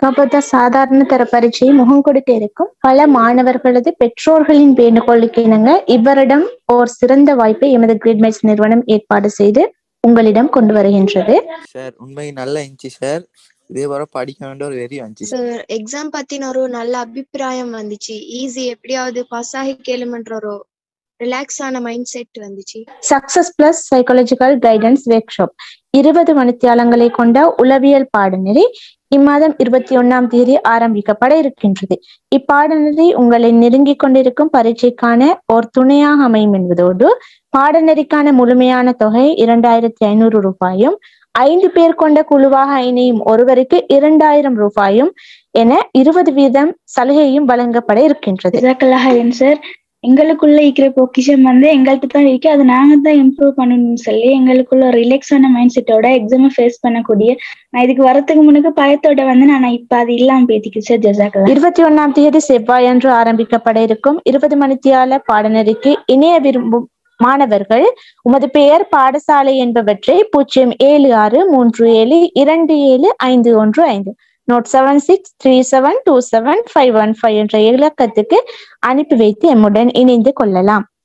மகபத சாதாரண தர பரீட்சையை முகம் கொடுக்க இருக்கும் பல மாணவர்களது பெற்றோர்களின் வேண்டுகோளுக்கு இணங்க இவரிடம் ஓர் சிறந்த வாய்ப்பை எமது கிரேட்மேட்ஸ் நிறுவனம் ஏற்பாடு செய்து உங்களிடம் கொண்டு வருகின்றது சார் உண்மை நல்லா இருந்துச்சு சார் இதே வர படிக்க வேண்டிய ஒரு வெறி வந்துச்சு சார் சார் எக்ஸாம் பத்தின ஒரு நல்ல அபிப்பிராயம் வந்துச்சு ஈஸி எப்படியாவது பாஸ் ஆகி கேளுமன்ற ஒரு ரிலாக்ஸ் ஆன மைண்ட் செட் வந்துச்சு success plus psychological guidance workshop இருபது மணித்தியாலங்களை கொண்ட உளவியல் பாடநெறி இம்மாதம் இருபத்தி ஒண்ணாம் தேதி ஆரம்பிக்கப்பட இருக்கின்றது இப்பாடநெறி உங்களை நெருங்கிக் கொண்டிருக்கும் பரீட்சைக்கான ஓர் துணையாக அமையும் என்பதோடு பாடநெறிக்கான முழுமையான தொகை இரண்டாயிரத்தி ஐநூறு ரூபாயும் ஐந்து பேர் கொண்ட குழுவாக இணையும் ஒருவருக்கு இரண்டாயிரம் ரூபாயும் என இருபது வீதம் சலுகையும் வழங்கப்பட இருக்கின்றது ஜசாக்கல்லாஹன் சார் எங்களுக்குள்ள இருக்கிற பொக்கிஷம் வந்து எங்கள்கிட்ட தான் இருக்கு அதை நாங்க தான் இம்ப்ரூவ் பண்ணணும்னு சொல்லி எங்களுக்குள்ள ரிலாக்ஸான மைண்ட் செட்டோட எக்ஸாமை ஃபேஸ் பண்ணக்கூடிய நான் இதுக்கு வரதுக்கு முன்னுக்கு பயத்தோட வந்து நான் இப்ப அது இல்லாம பேத்திக்கு சார் ஜசாக்கல்லா இருபத்தி ஒண்ணாம் தேதி செவ்வாய் அன்று ஆரம்பிக்கப்பட இருக்கும் இருபது மணித்தியால பாடநெறிக்கு இணைய விரும்பும் மாணவர்கள் உமது பெயர் பாடசாலை என்பவற்றை பூஜ்ஜியம் ஏழு ஆறு மூன்று ஏழு இரண்டு ஏழு ஐந்து ஒன்று ஐந்து note seven six three seven two seven five one five என்ற இலக்கத்துக்கு அனுப்பி வைத்து எம்முடன் இணைந்து கொள்ளலாம்